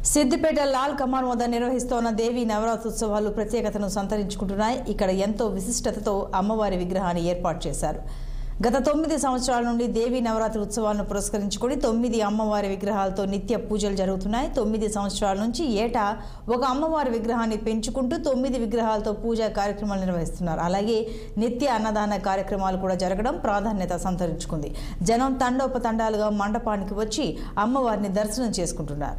సిద్దిపేట లాల్ కమాన్ వద్ద నిర్వహిస్తోన్న దేవి నవరాత్రోత్సవాలు ప్రత్యేకతను సంతరించుకుంటున్నాయి ఇక్కడ ఎంతో విశిష్టతతో అమ్మవారి విగ్రహాన్ని ఏర్పాటు చేశారు గత తొమ్మిది సంవత్సరాల నుండి దేవి నవరాత్రి ఉత్సవాలను పురస్కరించుకొని తొమ్మిది అమ్మవారి విగ్రహాలతో నిత్య పూజలు జరుగుతున్నాయి తొమ్మిది సంవత్సరాల నుంచి ఏటా ఒక అమ్మవారి విగ్రహాన్ని పెంచుకుంటూ తొమ్మిది విగ్రహాలతో పూజా కార్యక్రమాలు నిర్వహిస్తున్నారు అలాగే నిత్య అన్నదాన కార్యక్రమాలు కూడా జరగడం ప్రాధాన్యత సంతరించుకుంది జనం తండోపతండాలుగా మండపానికి వచ్చి అమ్మవారిని దర్శనం చేసుకుంటున్నారు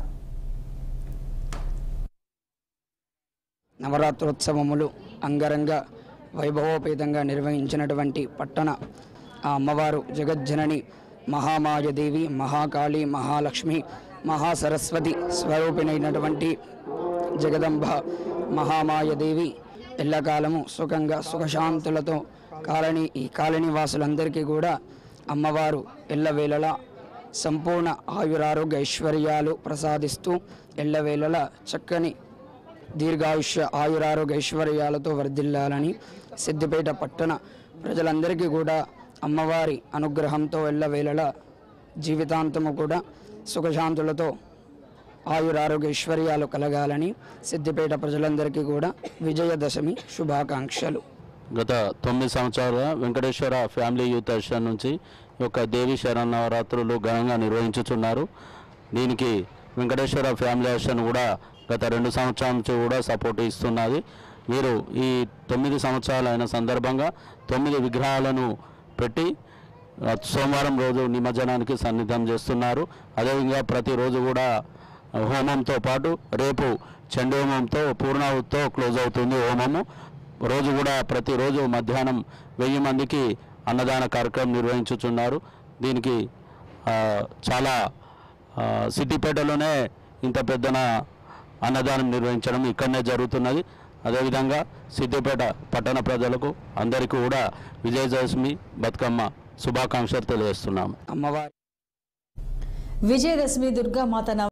నవరాత్రోత్సవములు అంగరంగ వైభవోపేతంగా నిర్వహించినటువంటి పట్టణ ఆ అమ్మవారు జగజ్జనని మహామాయదేవి మహాకాళి మహాలక్ష్మి మహాసరస్వతి స్వరూపిణైనటువంటి జగదంబ మహామాయదేవి ఎల్లకాలము సుఖంగా సుఖశాంతులతో కాలనీ ఈ కాలనీ వాసులందరికీ కూడా అమ్మవారు ఎల్లవేళలా సంపూర్ణ ఆయురారోగ్య ఐశ్వర్యాలు ప్రసాదిస్తూ ఎల్లవేళలా చక్కని దీర్ఘాయుష్య ఆయురారోగ్య ఐశ్వర్యాలతో వర్ధిల్లాలని సిద్దిపేట పట్టణ ప్రజలందరికీ కూడా అమ్మవారి అనుగ్రహంతో ఎల్లవేళలా జీవితాంతము కూడా సుఖశాంతులతో ఆయురారోగ్య ఐశ్వర్యాలు కలగాలని సిద్దిపేట ప్రజలందరికీ కూడా విజయదశమి శుభాకాంక్షలు గత తొమ్మిది సంవత్సరాలుగా వెంకటేశ్వర ఫ్యామిలీ యూత్ అసోసియేషన్ నుంచి ఈ యొక్క దేవి శరన్నవరాత్రులు ఘనంగా నిర్వహించుతున్నారు దీనికి వెంకటేశ్వర ఫ్యామిలీ అసోసియేషన్ కూడా గత రెండు సంవత్సరాల నుంచి కూడా సపోర్ట్ ఇస్తున్నది వీరు ఈ తొమ్మిది సంవత్సరాలు అయిన సందర్భంగా తొమ్మిది విగ్రహాలను పెట్టి ఆ, సోమవారం రోజు నిమజ్జనానికి సన్నిధం చేస్తున్నారు అదేవిధంగా ప్రతిరోజు కూడా హోమంతో పాటు రేపు చండీ హోమంతో పూర్ణాహుతితో క్లోజ్ అవుతుంది హోమము రోజు కూడా ప్రతిరోజు మధ్యాహ్నం వెయ్యి మందికి అన్నదాన కార్యక్రమం నిర్వహించుచున్నారు దీనికి ఆ, చాలా ఆ, సిద్దిపేటలోనే ఇంత పెద్దన అన్నదానం నిర్వహించడం ఇక్కడనే జరుగుతున్నది అదేవిధంగా సిద్దిపేట పట్టణ ప్రజలకు అందరికీ కూడా విజయదశమి బతుకమ్మ శుభాకాంక్షలు తెలియజేస్తున్నాము అమ్మవారి విజయదశమి దుర్గామాత నవ